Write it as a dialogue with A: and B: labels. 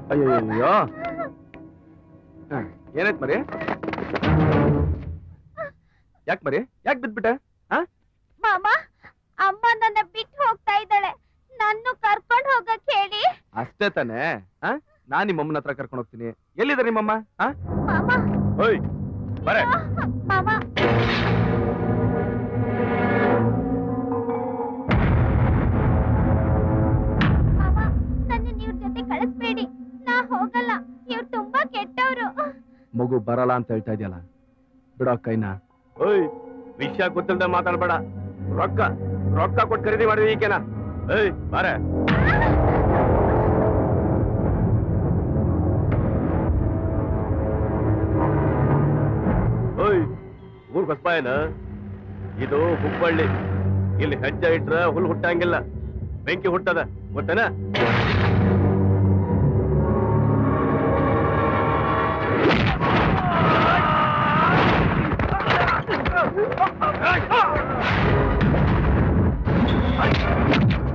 A: ಅಯ್ಯಯ್ಯೋ ಹ, ಏನಾಯ್ತ್ ಮರಿ ಯಾಕೆ ಮರಿ ಯಾಕೆ ಬಿದ್ಬಿಟ್ಟೆ ಹಾ
B: ಮಾಮ ಅಮ್ಮ ನನ್ನ ಬಿಟ್ಟು ಹೋಗ್ತಾ ಇದ್ದಾಳೆ ನನ್ನ ಕರ್ಕೊಂಡು ಹೋಗಕ್ ಹೇಳಿ
A: ಅಷ್ಟೇ ತಾನೇ ಹಾ ನಾನ್ ನಿಮ್ಮಮ್ಮನ ಹತ್ರ ಕರ್ಕೊಂಡು ಹೋಗ್ತೀನಿ ಎಲ್ಲಿದ್ದಾರೆ ನಿಮ್ಮಮ್ಮ ಹಾ
B: ಮಾಮ
A: ಓಯ್ ಬರೇ
B: ಮಾಮ ಮಾಮ ನನ್ನ ಇವ್ರ ಜೊತೆ ಕಳಿಸ್ಬೇಡಿ ನಾ ಹೋಗಲ್ಲ ಇವ್ರು ತುಂಬಾ ಕೆಟ್ಟವ್ರು
A: ಮಗು ಬರಲ್ಲ ಅಂತ ಹೇಳ್ತಾ ಇದೆಯಲ್ಲ ಬಿಡೋ ಕೈನ ಓಯ್ ವಿಷಯ ಗೊತ್ತಿಲ್ದ ಮಾತಾಡ್ಬೇಡ ರೊಕ್ಕ ರೊಕ್ಕ ಕೊಟ್ಟು ಖರೀದಿ ಮಾಡಿದ್ವಿ ಈಕೆನ ಏಯ್ ಬಾರೆ ಓಯ್ ಊರ್ ಬಸ್ಪಾಯನ ಇದು ಹುಬ್ಬಳ್ಳಿ ಇಲ್ಲಿ ಹೆಜ್ಜೆ ಇಟ್ರ ಹುಲ್ ಹುಟ್ಟಂಗಿಲ್ಲ ಬೆಂಕಿ ಹುಟ್ಟದ ಗೊತ್ತೇನ
C: Hey!